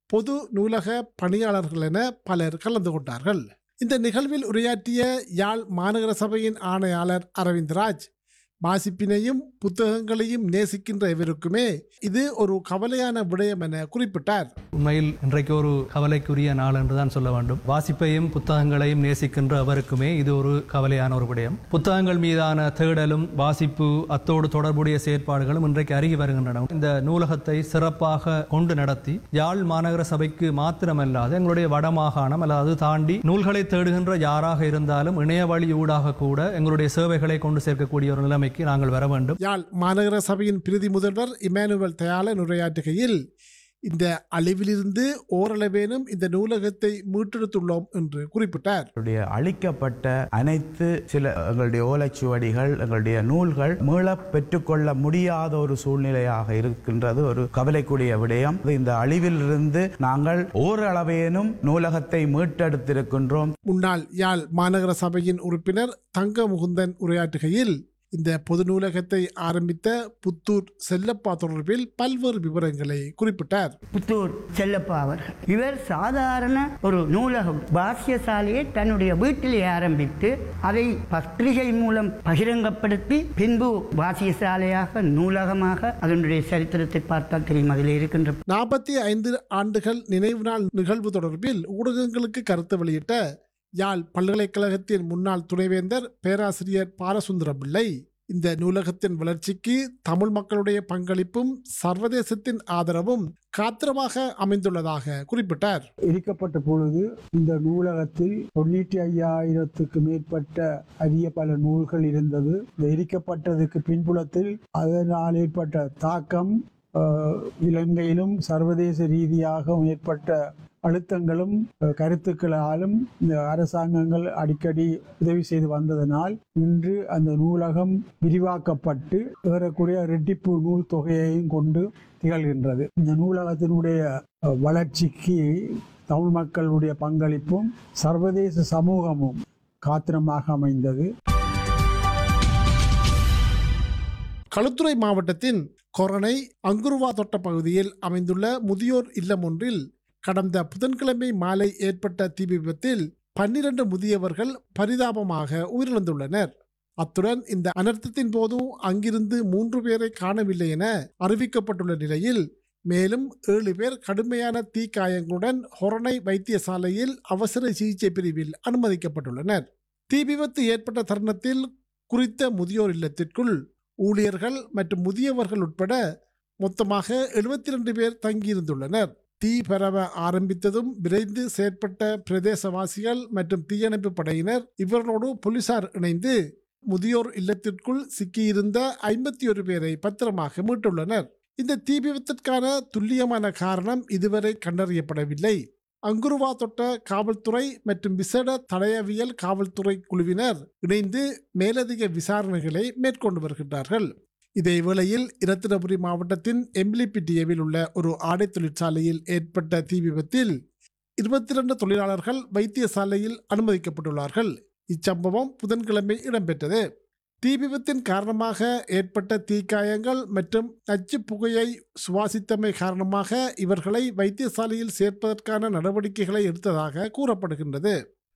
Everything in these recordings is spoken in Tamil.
பொது நூலக பணியாளர்கள் என பலர் கலந்து கொண்டார்கள் இந்த நிகழ்வில் உரையாற்றிய யாழ் மாநகர சபையின் ஆணையாளர் அரவிந்த்ராஜ் வாசிப்பினையும் புத்தகங்களையும் நேசிக்கின்ற இவருக்குமே இது ஒரு கவலையான விடயம் என குறிப்பிட்டார் உண்மையில் இன்றைக்கு ஒரு கவலைக்குரிய நாள் என்று தான் சொல்ல வேண்டும் வாசிப்பையும் புத்தகங்களையும் நேசிக்கின்ற அவருக்குமே இது ஒரு கவலையான ஒரு விடயம் புத்தகங்கள் மீதான தேடலும் வாசிப்பு அத்தோடு தொடர்புடைய செயற்பாடுகளும் இன்றைக்கு அருகி வருகின்றன இந்த நூலகத்தை சிறப்பாக கொண்டு நடத்தி யாழ் மாநகர சபைக்கு மாத்திரமல்லாது எங்களுடைய வடமாகாணம் அல்லது அது தாண்டி நூல்களை தேடுகின்ற யாராக இருந்தாலும் இணைய வழி ஊடாக கூட எங்களுடைய சேவைகளை கொண்டு சேர்க்கக்கூடிய ஒரு நிலைமைக்கு நாங்கள் வர வேண்டும் யாழ் மாநகர சபையின் பிரதி முதல்வர் இமானுவல் தயாளன் உரையாற்றுகையில் இந்த அழிவிலிருந்து ஓரளவேனும் இந்த நூலகத்தை மீட்டெடுத்துள்ளோம் என்று குறிப்பிட்டார் எங்களுடைய அழிக்கப்பட்ட அனைத்து சில எங்களுடைய ஓலைச்சுவடிகள் எங்களுடைய நூல்கள் மீள பெற்றுக்கொள்ள முடியாத ஒரு சூழ்நிலையாக இருக்கின்றது ஒரு கவலைக்குரிய விடயம் இந்த அழிவிலிருந்து நாங்கள் ஓரளவேனும் நூலகத்தை மீட்டெடுத்திருக்கின்றோம் முன்னாள் யாழ் மாநகர சபையின் உறுப்பினர் தங்க முகுந்தன் உரையாற்றுகையில் இந்த பொது நூலகத்தை ஆரம்பித்த புத்தூர் செல்லப்பா தொடர்பில் பல்வேறு விவரங்களை குறிப்பிட்டார் புத்தூர் செல்லப்பா அவர்கள் இவர் சாதாரண ஒரு நூலகம் பாஷ்யசாலையை தன்னுடைய வீட்டிலே ஆரம்பித்து அதை பத்திரிகை மூலம் பகிரங்கப்படுத்தி பின்பு பாஷ்யசாலையாக நூலகமாக அதனுடைய சரித்திரத்தை பார்த்தால் தெரியும் அதில் இருக்கின்ற நாற்பத்தி ஐந்து ஆண்டுகள் நினைவு நாள் நிகழ்வு தொடர்பில் ஊடகங்களுக்கு கருத்து வெளியிட்ட யாழ் பல்கலைக்கழகத்தின் முன்னாள் துணைவேந்தர் பேராசிரியர் பாலசுந்தர பிள்ளை இந்த நூலகத்தின் வளர்ச்சிக்கு தமிழ் மக்களுடைய பங்களிப்பும் சர்வதேசத்தின் ஆதரவும் காத்திரமாக அமைந்துள்ளதாக குறிப்பிட்டார் எரிக்கப்பட்ட பொழுது இந்த நூலகத்தில் தொண்ணூற்றி ஐயாயிரத்துக்கு மேற்பட்ட அரிய பல நூல்கள் இருந்தது இந்த எரிக்கப்பட்டதுக்கு பின்புலத்தில் அதனால் ஏற்பட்ட தாக்கம் அஹ், இலங்கையிலும் சர்வதேச ரீதியாக ஏற்பட்ட அழுத்தங்களும் அஹ், கருத்துக்களாலும் இந்த அரசாங்கங்கள் அடிக்கடி உதவி செய்து வந்ததனால் இன்று அந்த நூலகம் விரிவாக்கப்பட்டு ஏறக்குறைய ரெட்டிப்பு நூல் தொகையையும் கொண்டு திகழ்கின்றது இந்த நூலகத்தினுடைய அஹ், வளர்ச்சிக்கு தமிழ் மக்களுடைய பங்களிப்பும் சர்வதேச சமூகமும் காத்திரமாக அமைந்தது களுத்துறை மாவட்டத்தின் கொரணை அங்குருவா தொட்ட பகுதியில் அமைந்துள்ள முதியோர் இல்லம் ஒன்றில் கடந்த புதன்கிழமை மாலை ஏற்பட்ட தீ விபத்தில் பன்னிரண்டு முதியவர்கள் பரிதாபமாக உயிரிழந்துள்ளனர் அத்துடன் இந்த அனர்த்தத்தின் போது அங்கிருந்து மூன்று பேரை காணவில்லை என அறிவிக்கப்பட்டுள்ள நிலையில் மேலும் ஏழு பேர் கடுமையான தீக்காயங்களுடன் ஹொரணை வைத்தியசாலையில் அவசர சிகிச்சை பிரிவில் அனுமதிக்கப்பட்டுள்ளனர் தீ விபத்து ஏற்பட்ட தருணத்தில் குறித்த முதியோர் இல்லத்திற்குள் ஊழியர்கள் மற்றும் முதியவர்கள் உட்பட மொத்தமாக எழுபத்தி ரெண்டு பேர் தங்கியிருந்துள்ளனர் தீ பரவ ஆரம்பித்ததும் விரைந்து செயற்பட்ட பிரதேசவாசிகள் மற்றும் தீயணைப்பு படையினர் இவர்களோடு போலீசார் இணைந்து முதியோர் இல்லத்திற்குள் சிக்கியிருந்த ஐம்பத்தி ஒரு பேரை பத்திரமாக மீட்டுள்ளனர் இந்த தீ விபத்திற்கான துல்லியமான காரணம் இதுவரை கண்டறியப்படவில்லை அங்குருவா தொட்ட காவல்துறை மற்றும் விசேட தடயவியல் காவல்துறை குழுவினர் இணைந்து மேலதிக விசாரணைகளை மேற்கொண்டு வருகின்றார்கள் இதேவேளையில் இரத்தினபுரி மாவட்டத்தின் எம்பிலிபிட்டியவில் உள்ள ஒரு ஆடை தொழிற்சாலையில் ஏற்பட்ட தீ விபத்தில் இருபத்தி இரண்டு தொழிலாளர்கள் வைத்தியசாலையில் அனுமதிக்கப்பட்டுள்ளார்கள் இச்சம்பவம் புதன்கிழமை இடம்பெற்றது தீ விபத்தின் காரணமாக ஏற்பட்ட தீக்காயங்கள் மற்றும் நச்சு புகையை சுவாசித்தமை காரணமாக இவர்களை வைத்தியசாலையில் சேர்ப்பதற்கான நடவடிக்கைகளை எடுத்ததாக கூறப்படுகின்றது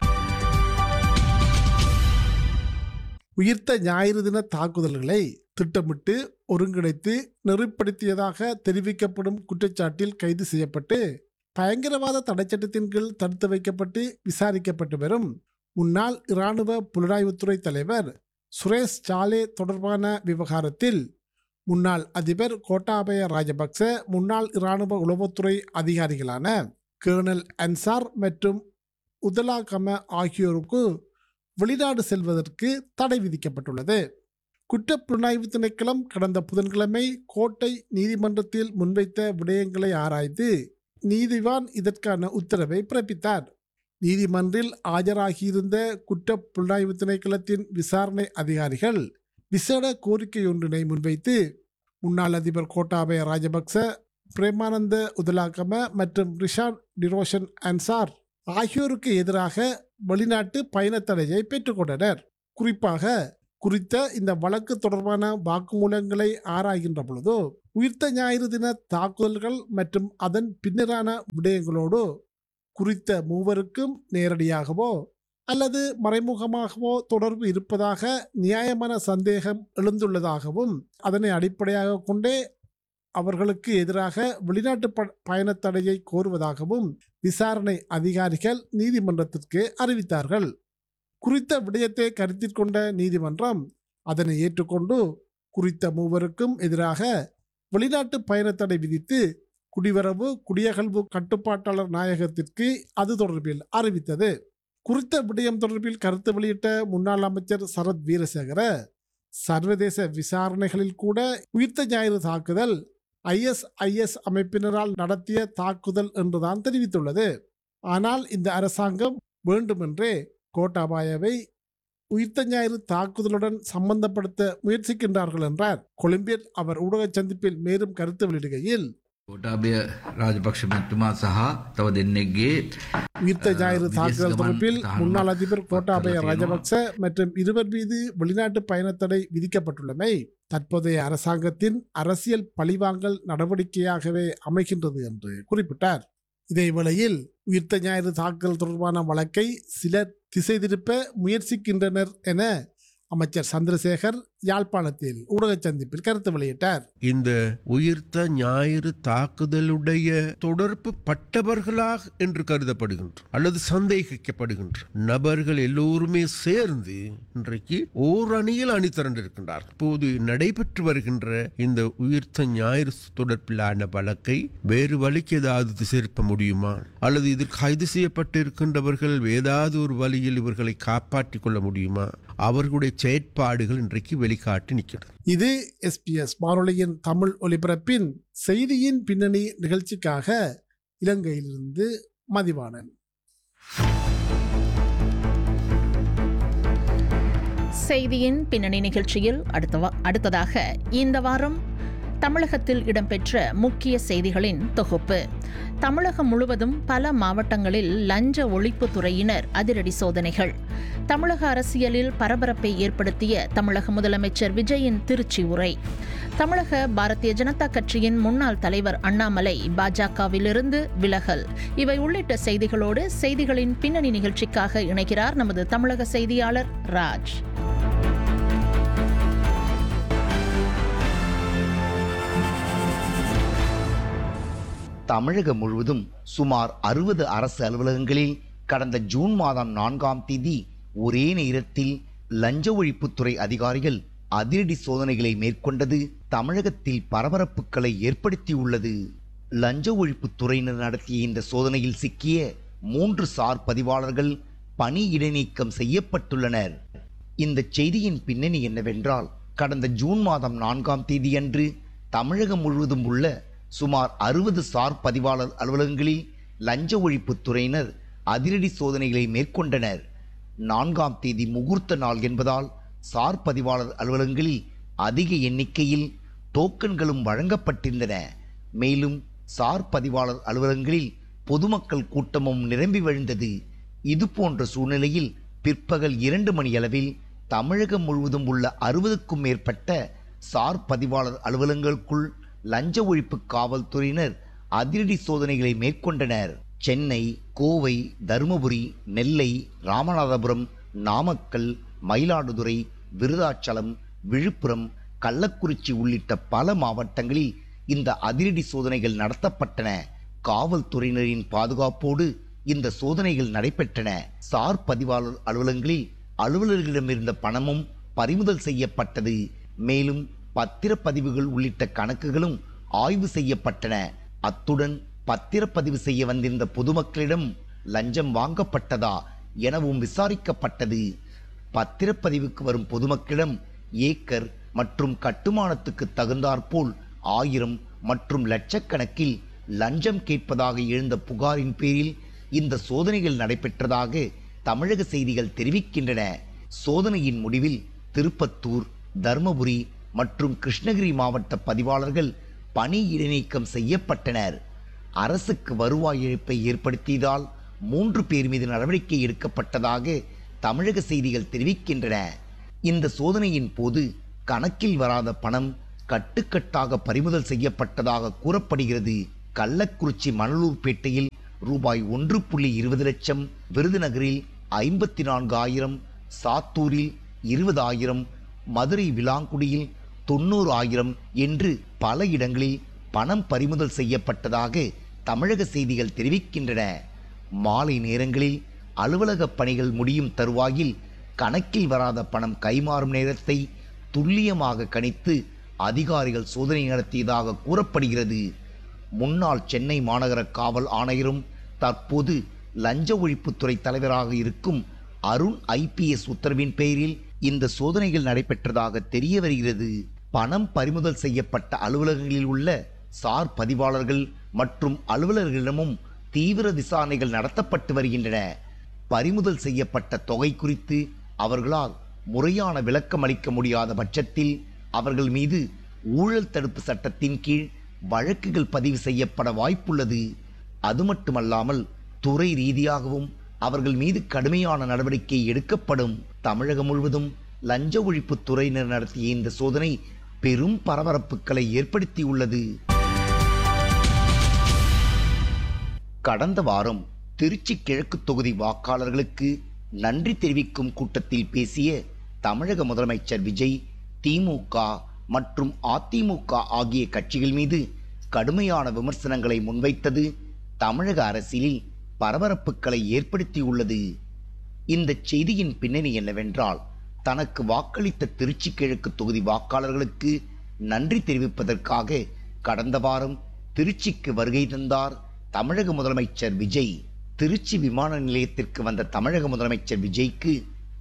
உயிர்த்த ஞாயிறு தின தாக்குதல்களை திட்டமிட்டு ஒருங்கிணைத்து நெறிப்படுத்தியதாக தெரிவிக்கப்படும் குற்றச்சாட்டில் கைது செய்யப்பட்டு பயங்கரவாத தடைச்சட்டத்தின் கீழ் தடுத்து வைக்கப்பட்டு விசாரிக்கப்பட்டு வரும் முன்னாள் இராணுவ புலனாய்வுத்துறை தலைவர் சுரேஷ் சாலே தொடர்பான விவகாரத்தில் முன்னாள் அதிபர் கோட்டாபய ராஜபக்ச முன்னாள் இராணுவ உளவுத்துறை அதிகாரிகளான கேர்னல் அன்சார் மற்றும் உதலாகம ஆகியோருக்கு வெளிநாடு செல்வதற்கு தடை விதிக்கப்பட்டுள்ளது குற்றப்புலனாய்வு திணைக்களம் கடந்த புதன்கிழமை கோட்டை நீதிமன்றத்தில் முன்வைத்த விடயங்களை ஆராய்ந்து நீதிவான் இதற்கான உத்தரவை பிறப்பித்தார் நீதிமன்றில் ஆஜராகியிருந்த குற்ற புலனாய்வு திணைக்களத்தின் விசாரணை அதிகாரிகள் விசேட கோரிக்கை ஒன்றினை முன்வைத்து முன்னாள் அதிபர் கோட்டாபய ராஜபக்ச பிரேமானந்த உதலாகம மற்றும் ரிஷாட் டிரோஷன் அன்சார் ஆகியோருக்கு எதிராக வெளிநாட்டு பயணத் தடையை பெற்றுக்கொண்டனர் குறிப்பாக குறித்த இந்த வழக்கு தொடர்பான வாக்குமூலங்களை ஆராய்கின்ற பொழுது உயிர்த்த ஞாயிறு தின தாக்குதல்கள் மற்றும் அதன் பின்னரான விடயங்களோடு குறித்த மூவருக்கும் நேரடியாகவோ அல்லது மறைமுகமாகவோ தொடர்பு இருப்பதாக நியாயமான சந்தேகம் எழுந்துள்ளதாகவும் அதனை அடிப்படையாக கொண்டே அவர்களுக்கு எதிராக வெளிநாட்டு ப- பயணத் தடையை கோருவதாகவும் விசாரணை அதிகாரிகள் நீதிமன்றத்திற்கு அறிவித்தார்கள் குறித்த விடயத்தை கருத்தில் கொண்ட நீதிமன்றம் அதனை ஏற்றுக்கொண்டு குறித்த மூவருக்கும் எதிராக வெளிநாட்டு பயணத்தடை விதித்து குடிவரவு குடியகல்வு கட்டுப்பாட்டாளர் நாயகத்திற்கு அது தொடர்பில் அறிவித்தது குறித்த விடயம் தொடர்பில் கருத்து வெளியிட்ட முன்னாள் அமைச்சர் சரத் வீரசேகர சர்வதேச விசாரணைகளில் கூட உயிர்த்த ஞாயிறு தாக்குதல் ஐஎஸ்ஐஎஸ் அமைப்பினரால் நடத்திய தாக்குதல் என்றுதான் தெரிவித்துள்ளது ஆனால் இந்த அரசாங்கம் வேண்டுமென்றே கோட்டாபாயவை உயிர்த்த ஞாயிறு தாக்குதலுடன் சம்பந்தப்படுத்த முயற்சிக்கின்றார்கள் என்றார் கொழும்பில் அவர் ஊடக சந்திப்பில் மேலும் கருத்து வெளியிடுகையில் ගෝටාභය රාජපක්ෂ මැත්තුමා සහ තව දෙන්නෙක්ගේ உயிர்த்த ஞாயிறு விதேச தாக்குதல் கமன் தொடர்பில் தானும் முன்னாள் அதிபர் கோட்டாபய பக்கத்துல ராஜபக்ச மற்றும் இருவர் மீது வெளிநாட்டு பயணத்தடை விதிக்கப்பட்டுள்ளமை தற்போதைய அரசாங்கத்தின் அரசியல் பழிவாங்கல் நடவடிக்கையாகவே அமைகின்றது என்று குறிப்பிட்டார் இதேவேளையில் உயிர்த்த ஞாயிறு தாக்குதல் தொடர்பான வழக்கை சிலர் திசை திருப்ப முயற்சிக்கின்றனர் என அமைச்சர் சந்திரசேகர் யாழ்ப்பாணத்தில் ஊடக சந்திப்பில் கருத்து வெளியிட்டார் இந்த உயிர்த்த ஞாயிறு தாக்குதலுடைய தொடர்பு பட்டவர்களாக என்று கருதப்படுகின்ற அல்லது சந்தேகிக்கப்படுகின்ற நபர்கள் எல்லோருமே சேர்ந்து இன்றைக்கு ஓர் அணியில் அணி திரண்டிருக்கின்றார் இப்போது நடைபெற்று வருகின்ற இந்த உயிர்த்த ஞாயிறு தொடர்பிலான வழக்கை வேறு வழிக்கு ஏதாவது திசைப்ப முடியுமா அல்லது இதில் கைது செய்யப்பட்டிருக்கின்றவர்கள் ஏதாவது ஒரு வழியில் இவர்களை காப்பாற்றிக் கொள்ள முடியுமா அவர்களுடைய செயற்பாடுகள் இன்றைக்கு வெளிக்காட்டி நிற்கிறது இது எஸ்பிஎஸ் வானொலியின் தமிழ் ஒலிபரப்பின் செய்தியின் பின்னணி நிகழ்ச்சிக்காக இலங்கையிலிருந்து மதிவாணன் செய்தியின் பின்னணி நிகழ்ச்சியில் அடுத்த வா- அடுத்ததாக இந்த வாரம் தமிழகத்தில் இடம்பெற்ற முக்கிய செய்திகளின் தொகுப்பு தமிழகம் முழுவதும் பல மாவட்டங்களில் லஞ்ச ஒழிப்புத் துறையினர் அதிரடி சோதனைகள் தமிழக அரசியலில் பரபரப்பை ஏற்படுத்திய தமிழக முதலமைச்சர் விஜயின் திருச்சி உரை தமிழக பாரதிய ஜனதா கட்சியின் முன்னாள் தலைவர் அண்ணாமலை பாஜகவிலிருந்து விலகல் இவை உள்ளிட்ட செய்திகளோடு செய்திகளின் பின்னணி நிகழ்ச்சிக்காக இணைகிறார் நமது தமிழக செய்தியாளர் ராஜ் தமிழகம் முழுவதும் சுமார் அறுபது அரசு அலுவலகங்களில் கடந்த ஜூன் மாதம் நான்காம் தேதி ஒரே நேரத்தில் லஞ்ச ஒழிப்புத்துறை அதிகாரிகள் அதிரடி சோதனைகளை மேற்கொண்டது தமிழகத்தில் பரபரப்புகளை ஏற்படுத்தியுள்ளது லஞ்ச ஒழிப்புத்துறையினர் நடத்திய இந்த சோதனையில் சிக்கிய மூன்று சார் பதிவாளர்கள் பணி இடைநீக்கம் செய்யப்பட்டுள்ளனர் இந்த செய்தியின் பின்னணி என்னவென்றால் கடந்த ஜூன் மாதம் நான்காம் தேதியன்று தமிழகம் முழுவதும் உள்ள சுமார் அறுபது சார் பதிவாளர் அலுவலகங்களில் லஞ்ச ஒழிப்புத் துறையினர் அதிரடி சோதனைகளை மேற்கொண்டனர் நான்காம் தேதி முகூர்த்த நாள் என்பதால் சார் பதிவாளர் அலுவலகங்களில் அதிக எண்ணிக்கையில் டோக்கன்களும் வழங்கப்பட்டிருந்தன மேலும் சார் பதிவாளர் அலுவலகங்களில் பொதுமக்கள் கூட்டமும் நிரம்பி வழிந்தது இது போன்ற சூழ்நிலையில் பிற்பகல் இரண்டு மணியளவில் தமிழகம் முழுவதும் உள்ள அறுபதுக்கும் மேற்பட்ட சார் பதிவாளர் அலுவலகங்களுக்குள் லஞ்ச ஒழிப்பு காவல்துறையினர் அதிரடி சோதனைகளை மேற்கொண்டனர் சென்னை கோவை தருமபுரி நெல்லை ராமநாதபுரம் நாமக்கல் மயிலாடுதுறை விருதாச்சலம் விழுப்புரம் கள்ளக்குறிச்சி உள்ளிட்ட பல மாவட்டங்களில் இந்த அதிரடி சோதனைகள் நடத்தப்பட்டன காவல்துறையினரின் பாதுகாப்போடு இந்த சோதனைகள் நடைபெற்றன சார் பதிவாளர் அலுவலகங்களில் அலுவலர்களிடமிருந்த பணமும் பறிமுதல் செய்யப்பட்டது மேலும் பத்திரப்பதிவுகள் உள்ளிட்ட கணக்குகளும் ஆய்வு செய்யப்பட்டன அத்துடன் பத்திரப்பதிவு செய்ய வந்திருந்த பொதுமக்களிடம் லஞ்சம் வாங்கப்பட்டதா எனவும் விசாரிக்கப்பட்டது பத்திரப்பதிவுக்கு வரும் பொதுமக்களிடம் ஏக்கர் மற்றும் கட்டுமானத்துக்கு தகுந்தாற்போல் ஆயிரம் மற்றும் லட்சக்கணக்கில் லஞ்சம் கேட்பதாக எழுந்த புகாரின் பேரில் இந்த சோதனைகள் நடைபெற்றதாக தமிழக செய்திகள் தெரிவிக்கின்றன சோதனையின் முடிவில் திருப்பத்தூர் தர்மபுரி மற்றும் கிருஷ்ணகிரி மாவட்ட பதிவாளர்கள் பணி இடைநீக்கம் செய்யப்பட்டனர் அரசுக்கு வருவாய் இழப்பை ஏற்படுத்தியதால் மூன்று பேர் மீது நடவடிக்கை எடுக்கப்பட்டதாக தமிழக செய்திகள் தெரிவிக்கின்றன இந்த சோதனையின் போது கணக்கில் வராத பணம் கட்டுக்கட்டாக பறிமுதல் செய்யப்பட்டதாக கூறப்படுகிறது கள்ளக்குறிச்சி மணலூர்பேட்டையில் ரூபாய் ஒன்று புள்ளி இருபது லட்சம் விருதுநகரில் ஐம்பத்தி நான்கு ஆயிரம் சாத்தூரில் இருபதாயிரம் மதுரை விலாங்குடியில் தொண்ணூறு ஆயிரம் என்று பல இடங்களில் பணம் பறிமுதல் செய்யப்பட்டதாக தமிழக செய்திகள் தெரிவிக்கின்றன மாலை நேரங்களில் அலுவலக பணிகள் முடியும் தருவாயில் கணக்கில் வராத பணம் கைமாறும் நேரத்தை துல்லியமாக கணித்து அதிகாரிகள் சோதனை நடத்தியதாக கூறப்படுகிறது முன்னாள் சென்னை மாநகர காவல் ஆணையரும் தற்போது லஞ்ச ஒழிப்புத்துறை தலைவராக இருக்கும் அருண் ஐபிஎஸ் உத்தரவின் பெயரில் இந்த சோதனைகள் நடைபெற்றதாக தெரிய வருகிறது பணம் பறிமுதல் செய்யப்பட்ட அலுவலகங்களில் உள்ள சார் பதிவாளர்கள் மற்றும் அலுவலர்களிடமும் தீவிர விசாரணைகள் நடத்தப்பட்டு வருகின்றன பறிமுதல் செய்யப்பட்ட தொகை குறித்து அவர்களால் முறையான விளக்கம் அளிக்க முடியாத பட்சத்தில் அவர்கள் மீது ஊழல் தடுப்பு சட்டத்தின் கீழ் வழக்குகள் பதிவு செய்யப்பட வாய்ப்புள்ளது அது மட்டுமல்லாமல் துறை ரீதியாகவும் அவர்கள் மீது கடுமையான நடவடிக்கை எடுக்கப்படும் தமிழகம் முழுவதும் லஞ்ச ஒழிப்பு துறையினர் நடத்திய இந்த சோதனை பெரும் பரபரப்புகளை ஏற்படுத்தியுள்ளது கடந்த வாரம் திருச்சி கிழக்கு தொகுதி வாக்காளர்களுக்கு நன்றி தெரிவிக்கும் கூட்டத்தில் பேசிய தமிழக முதலமைச்சர் விஜய் திமுக மற்றும் அதிமுக ஆகிய கட்சிகள் மீது கடுமையான விமர்சனங்களை முன்வைத்தது தமிழக அரசியலில் பரபரப்புகளை ஏற்படுத்தியுள்ளது இந்த செய்தியின் பின்னணி என்னவென்றால் தனக்கு வாக்களித்த திருச்சி கிழக்கு தொகுதி வாக்காளர்களுக்கு நன்றி தெரிவிப்பதற்காக கடந்த வாரம் திருச்சிக்கு வருகை தந்தார் தமிழக முதலமைச்சர் விஜய் திருச்சி விமான நிலையத்திற்கு வந்த தமிழக முதலமைச்சர் விஜய்க்கு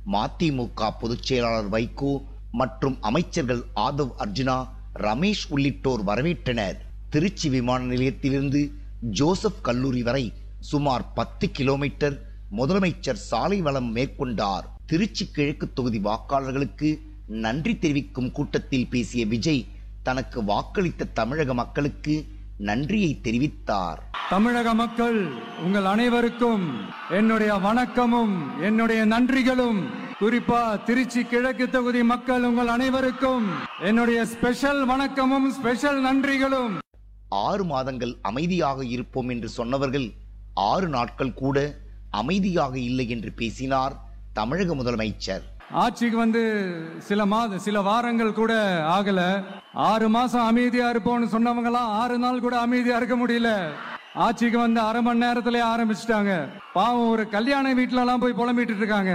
மதிமுக பொதுச் செயலாளர் வைகோ மற்றும் அமைச்சர்கள் ஆதவ் அர்ஜுனா ரமேஷ் உள்ளிட்டோர் வரவேற்றனர் திருச்சி விமான நிலையத்திலிருந்து ஜோசப் கல்லூரி வரை சுமார் பத்து கிலோமீட்டர் முதலமைச்சர் சாலை வளம் மேற்கொண்டார் திருச்சி கிழக்கு தொகுதி வாக்காளர்களுக்கு நன்றி தெரிவிக்கும் கூட்டத்தில் பேசிய விஜய் தனக்கு வாக்களித்த தமிழக மக்களுக்கு நன்றியை தெரிவித்தார் தமிழக மக்கள் உங்கள் அனைவருக்கும் என்னுடைய வணக்கமும் என்னுடைய நன்றிகளும் குறிப்பா திருச்சி கிழக்கு தொகுதி மக்கள் உங்கள் அனைவருக்கும் என்னுடைய ஸ்பெஷல் வணக்கமும் ஸ்பெஷல் நன்றிகளும் ஆறு மாதங்கள் அமைதியாக இருப்போம் என்று சொன்னவர்கள் ஆறு நாட்கள் கூட அமைதியாக இல்லை என்று பேசினார் தமிழக முதலமைச்சர் ஆட்சிக்கு வந்து சில மாத சில வாரங்கள் கூட ஆகல ஆறு மாசம் அமைதியா இருப்போம்னு சொன்னவங்கலாம் ஆறு நாள் கூட அமைதியா இருக்க முடியல ஆட்சிக்கு வந்து அரை மணி நேரத்திலே ஆரம்பிச்சிட்டாங்க பாவம் ஒரு கல்யாண வீட்டுல எல்லாம் போய் புலம்பிட்டு இருக்காங்க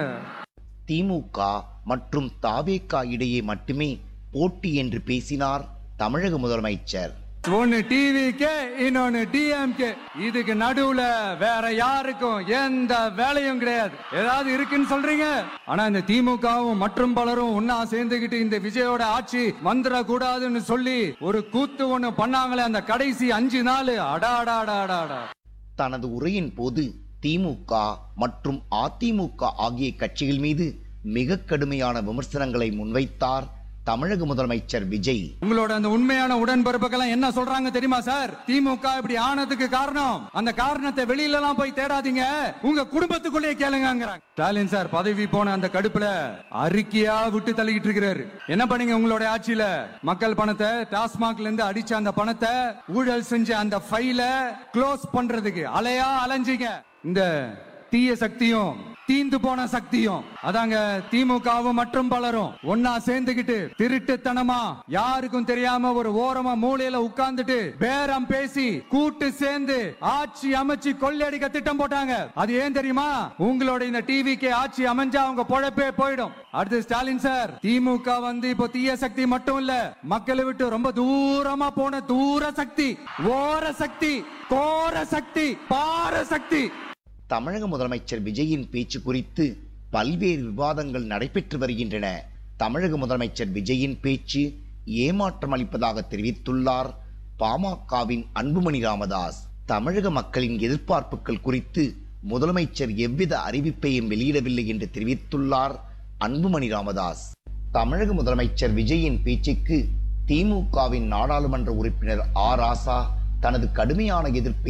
திமுக மற்றும் தாவேகா இடையே மட்டுமே போட்டி என்று பேசினார் தமிழக முதலமைச்சர் ஒன்னு டிவிக்கு இன்னொன்னு டிஎம்கே இதுக்கு நடுவுல வேற யாருக்கும் எந்த வேலையும் கிடையாது ஏதாவது இருக்குன்னு சொல்றீங்க ஆனா இந்த திமுகவும் மற்றும் பலரும் ஒன்னா சேர்ந்துகிட்டு இந்த விஜயோட ஆட்சி வந்துட கூடாதுன்னு சொல்லி ஒரு கூத்து ஒண்ணு பண்ணாங்களே அந்த கடைசி அஞ்சு நாள் அடா அடா அடா அடா அடா தனது உரையின் போது திமுக மற்றும் அதிமுக ஆகிய கட்சிகள் மீது மிக கடுமையான விமர்சனங்களை முன்வைத்தார் தமிழக முதலமைச்சர் விஜய் உங்களோட அந்த உண்மையான உடன்பிறப்புக்கெல்லாம் என்ன சொல்றாங்க தெரியுமா சார் திமுக இப்படி ஆனதுக்கு காரணம் அந்த காரணத்தை வெளியில எல்லாம் போய் தேடாதீங்க உங்க குடும்பத்துக்குள்ளேயே கேளுங்கிறாங்க ஸ்டாலின் சார் பதவி போன அந்த கடுப்புல அறிக்கையா விட்டு தள்ளிக்கிட்டு இருக்கிறாரு என்ன பண்ணீங்க உங்களுடைய ஆட்சியில மக்கள் பணத்தை டாஸ்மாக்ல இருந்து அடிச்ச அந்த பணத்தை ஊழல் செஞ்ச அந்த ஃபைல க்ளோஸ் பண்றதுக்கு அலையா அலைஞ்சீங்க இந்த தீய சக்தியும் தீந்து போன சக்தியும் அதாங்க திமுகவும் மற்றும் பலரும் ஒன்னா சேர்ந்துகிட்டு திருட்டுத்தனமா யாருக்கும் தெரியாம ஒரு ஓரமா மூலையில உட்கார்ந்துட்டு பேரம் பேசி கூட்டு சேர்ந்து ஆட்சி அமைச்சு கொள்ளையடிக்க திட்டம் போட்டாங்க அது ஏன் தெரியுமா உங்களோட இந்த டிவிக்கு ஆட்சி அமைஞ்சா அவங்க பொழப்பே போயிடும் அடுத்து ஸ்டாலின் சார் திமுக வந்து இப்போ தீய சக்தி மட்டும் இல்ல மக்களை விட்டு ரொம்ப தூரமா போன தூர சக்தி ஓர சக்தி கோர சக்தி பார சக்தி தமிழக முதலமைச்சர் விஜயின் பேச்சு குறித்து பல்வேறு விவாதங்கள் நடைபெற்று வருகின்றன தமிழக முதலமைச்சர் விஜயின் பேச்சு ஏமாற்றம் அளிப்பதாக தெரிவித்துள்ளார் பாமகவின் அன்புமணி ராமதாஸ் தமிழக மக்களின் எதிர்பார்ப்புகள் குறித்து முதலமைச்சர் எவ்வித அறிவிப்பையும் வெளியிடவில்லை என்று தெரிவித்துள்ளார் அன்புமணி ராமதாஸ் தமிழக முதலமைச்சர் விஜயின் பேச்சுக்கு திமுகவின் நாடாளுமன்ற உறுப்பினர் ஆ ராசா தனது கடுமையான எதிர்ப்பை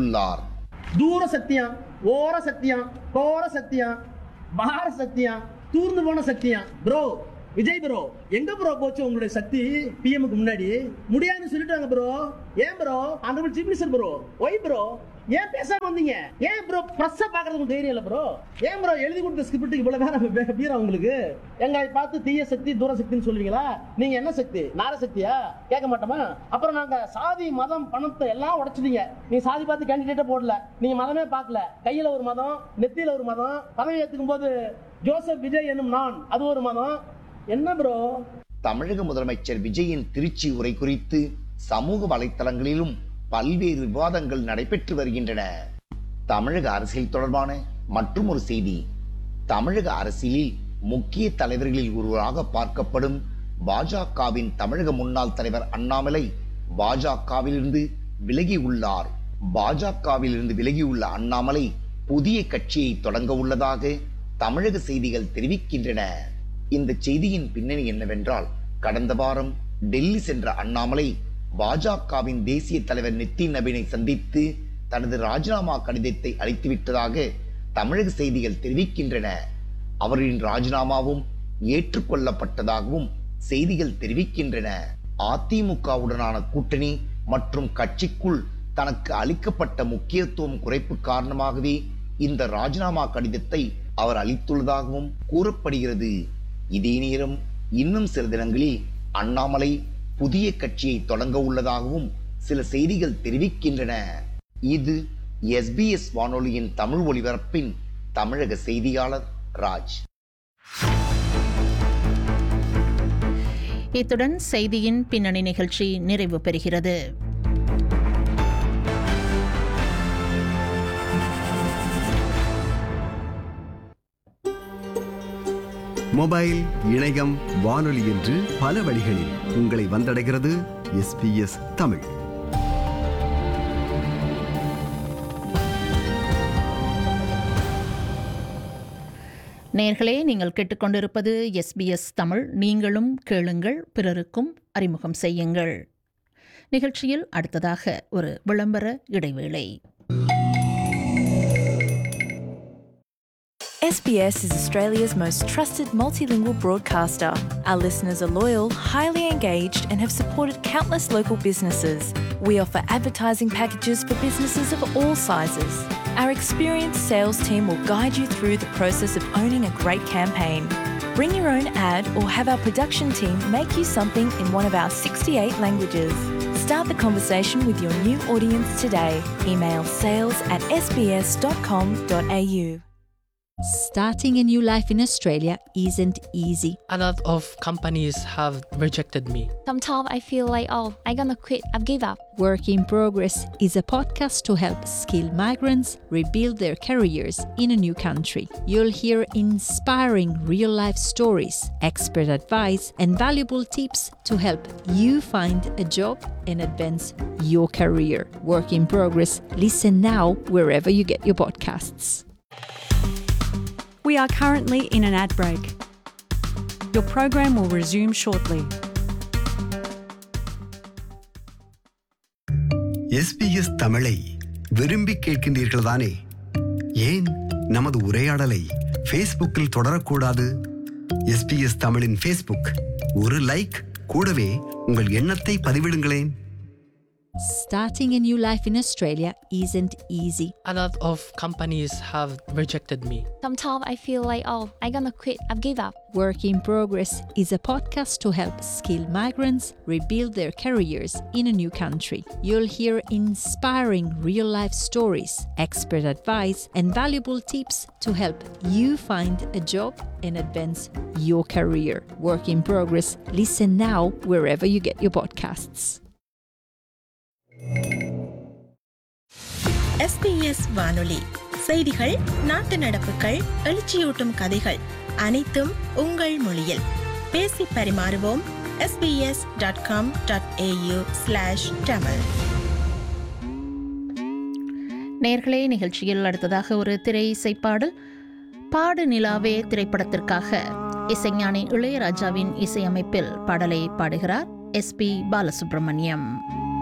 தெரிவித்துள்ளார் ದೂರ ಸತ್ಯ ಓರ ಸತ್ಯ ಕೋರ ಸತ್ಯ ಬಹಾರ ಸತ್ಯ தூர்ந்து போன சக்தியா ப்ரோ விஜய் ப்ரோ எங்க ப்ரோ போச்சு உங்களுடைய சக்தி பிஎம்க்கு முன்னாடி முடியாதுன்னு சொல்லிட்டாங்க ப்ரோ ஏன் ப்ரோ அந்த chief minister bro why bro ஏன் பேசாம வந்தீங்க ஏன் ப்ரோ பிரஸ் பாக்குறதுக்கு தைரியம் இல்ல ப்ரோ ஏன் ப்ரோ எழுதி கொடுத்த ஸ்கிரிப்ட் இவ்வளவு நேரம் பீரா உங்களுக்கு எங்க பார்த்து தீய சக்தி தூர சக்தின்னு சொல்லுவீங்களா நீங்க என்ன சக்தி நார சக்தியா கேட்க மாட்டோமா அப்புறம் நாங்க சாதி மதம் பணத்தை எல்லாம் உடைச்சிட்டீங்க நீங்க சாதி பார்த்து கேண்டிடேட்டே போடல நீங்க மதமே பார்க்கல கையில ஒரு மதம் நெத்தியில ஒரு மதம் பதவி ஏத்துக்கும் போது ஜோசப் விஜய் என்னும் நான் அது ஒரு மதம் என்ன ப்ரோ தமிழக முதலமைச்சர் விஜயின் திருச்சி உரை குறித்து சமூக வலைத்தளங்களிலும் பல்வேறு விவாதங்கள் நடைபெற்று வருகின்றன தமிழக அரசியல் தொடர்பான மற்றும் ஒரு செய்தி தமிழக அரசியலில் முக்கிய தலைவர்களில் ஒருவராக பார்க்கப்படும் பாஜகவின் தமிழக முன்னாள் தலைவர் அண்ணாமலை பாஜகவிலிருந்து விலகி உள்ளார் பாஜகவிலிருந்து விலகியுள்ள அண்ணாமலை புதிய கட்சியை தொடங்க உள்ளதாக தமிழக செய்திகள் தெரிவிக்கின்றன இந்த செய்தியின் பின்னணி என்னவென்றால் கடந்த வாரம் டெல்லி சென்ற அண்ணாமலை பாஜகவின் தேசிய தலைவர் நிதின் நபீனை சந்தித்து தனது ராஜினாமா கடிதத்தை அளித்துவிட்டதாக தமிழக செய்திகள் தெரிவிக்கின்றன அவரின் ராஜினாமாவும் ஏற்றுக்கொள்ளப்பட்டதாகவும் செய்திகள் தெரிவிக்கின்றன அதிமுகவுடனான கூட்டணி மற்றும் கட்சிக்குள் தனக்கு அளிக்கப்பட்ட முக்கியத்துவம் குறைப்பு காரணமாகவே இந்த ராஜினாமா கடிதத்தை அவர் அளித்துள்ளதாகவும் கூறப்படுகிறது இதே நேரம் இன்னும் சில தினங்களில் அண்ணாமலை புதிய கட்சியை தொடங்க உள்ளதாகவும் சில செய்திகள் தெரிவிக்கின்றன இது எஸ்பிஎஸ் வானொலியின் தமிழ் ஒலிபரப்பின் தமிழக செய்தியாளர் ராஜ் இத்துடன் செய்தியின் பின்னணி நிகழ்ச்சி நிறைவு பெறுகிறது மொபைல் இணையம் வானொலி என்று பல வழிகளில் உங்களை வந்தடைகிறது எஸ்பிஎஸ் தமிழ் நேர்களே நீங்கள் கேட்டுக்கொண்டிருப்பது எஸ்பிஎஸ் தமிழ் நீங்களும் கேளுங்கள் பிறருக்கும் அறிமுகம் செய்யுங்கள் நிகழ்ச்சியில் அடுத்ததாக ஒரு விளம்பர இடைவேளை SBS is Australia's most trusted multilingual broadcaster. Our listeners are loyal, highly engaged, and have supported countless local businesses. We offer advertising packages for businesses of all sizes. Our experienced sales team will guide you through the process of owning a great campaign. Bring your own ad or have our production team make you something in one of our 68 languages. Start the conversation with your new audience today. Email sales at sbs.com.au. Starting a new life in Australia isn't easy. A lot of companies have rejected me. Sometimes I feel like, oh, I'm gonna quit, I've give up. Work in Progress is a podcast to help skilled migrants rebuild their careers in a new country. You'll hear inspiring real life stories, expert advice, and valuable tips to help you find a job and advance your career. Work in Progress. Listen now wherever you get your podcasts. We are currently in an ad break. Your program will resume shortly. SBS தமிழை விரும்பி கேட்கின்றீர்கள் தானே ஏன் நமது உரையாடலை ஃபேஸ்புக்கில் தொடரக்கூடாது எஸ்பிஎஸ் தமிழின் ஃபேஸ்புக் ஒரு லைக் கூடவே உங்கள் எண்ணத்தை பதிவிடுங்களேன் Starting a new life in Australia isn't easy. A lot of companies have rejected me. Sometimes I feel like, oh, I'm gonna quit, I've give up. Work in Progress is a podcast to help skilled migrants rebuild their careers in a new country. You'll hear inspiring real life stories, expert advice, and valuable tips to help you find a job and advance your career. Work in Progress. Listen now wherever you get your podcasts. SBS வானொலி செய்திகள் நாட்டு நடப்புகள் எழுச்சியூட்டும் கதைகள் அனைத்தும் உங்கள் மொழியில் பேசி பரிமாறுவோம் SBS dot com dot AU slash Tamil நேர்களே நிகழ்ச்சியில் அடுத்ததாக ஒரு திரை இசைப்பாடல் பாடு நிலாவே திரைப்படத்திற்காக இசைஞானி இளையராஜாவின் இசையமைப்பில் பாடலை பாடுகிறார் எஸ் பி பாலசுப்ரமணியம்